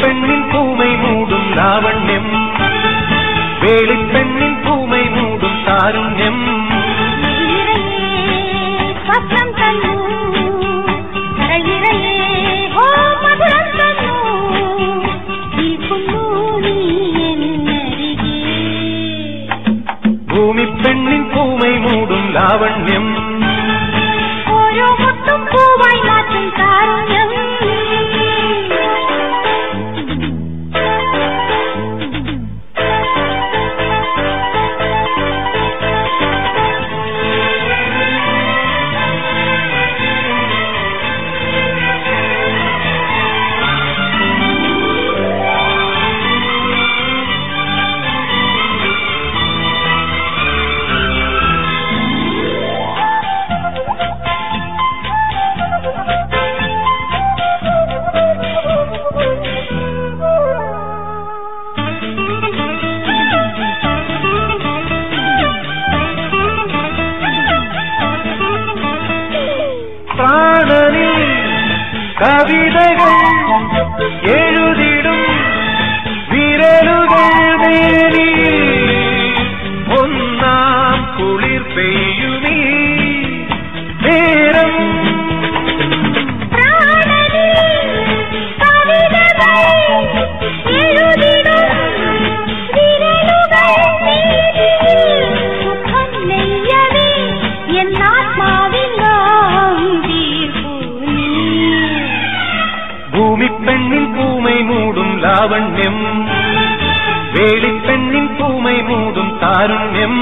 பூமிப்பெண்ணின் பூமை மூடும் லாவண்யம் வேலிப்பெண்ணின் பூமை மூடும் தாருண்யம் ಸ್ವಪ್ನಂ ತನ್ನು ಕರಳಿರೆಯೇ ಓ ಮಧುರಂ ತನ್ನು ಈ ಕುಲ್ಲು ನೀ ಎನ್ನರಿಗೆ பூமிப்பெண்ணின் பூமை மூடும் லாவண்யம் ഓരോ മുത്തും പൂവായി മാറ്റും കാരുണ്യം பிராணனில் கவிதைகள் எழுதிடும் விரலுகள் மேனில் பொன்னாம் குளிர் பெய்யுமே நேரம் பூமிப்பெண்ணின் பூமை மூடும் லாவண்யம் வேலிப்பெண்ணின் பூமை மூடும் தாருண்யம்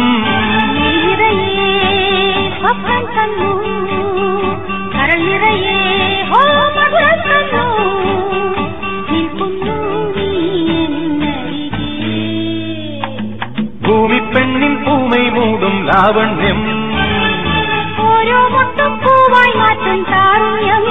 பூமிப்பெண்ணின் பூமை மூடும் லாவண்யம் ഓരോ മുട്ടും പൂവായി മാറ്റും താരുണ്യം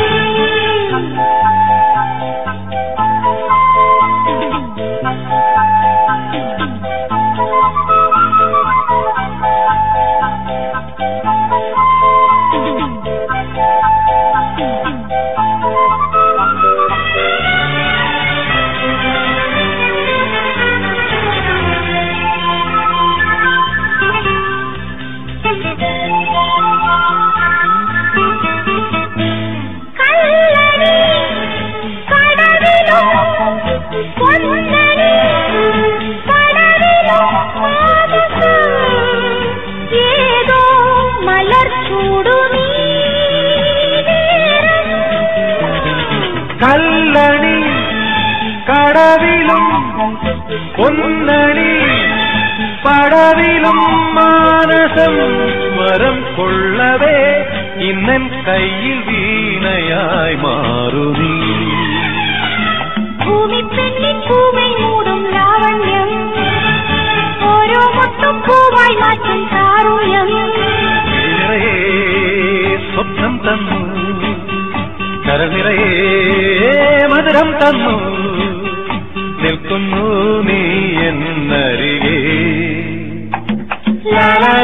കള്ളടി കടവിലോ പൊന്നടി കടവിലോ ഏതോ മലർ ചൂടുനീ கல்லணி கடவிலும் பொன்னணி படவிலும் மானசம் வரம் கொள்ளவே இன்னன் கையில் வீணையாய் மாறுதி ഭൂമി പെണ്ണിൻ പൂമൈ മൂടും ലാവണ്യം ഓരോ മുട്ടും പൂവായി മാറ്റും താരുണ്യം நிறையே സ്വപ്നം തന്നു കരനിറയെ മധുരം തന്നു നിൽക്കുന്നു നീ എന്നരികെ ലാ ലാ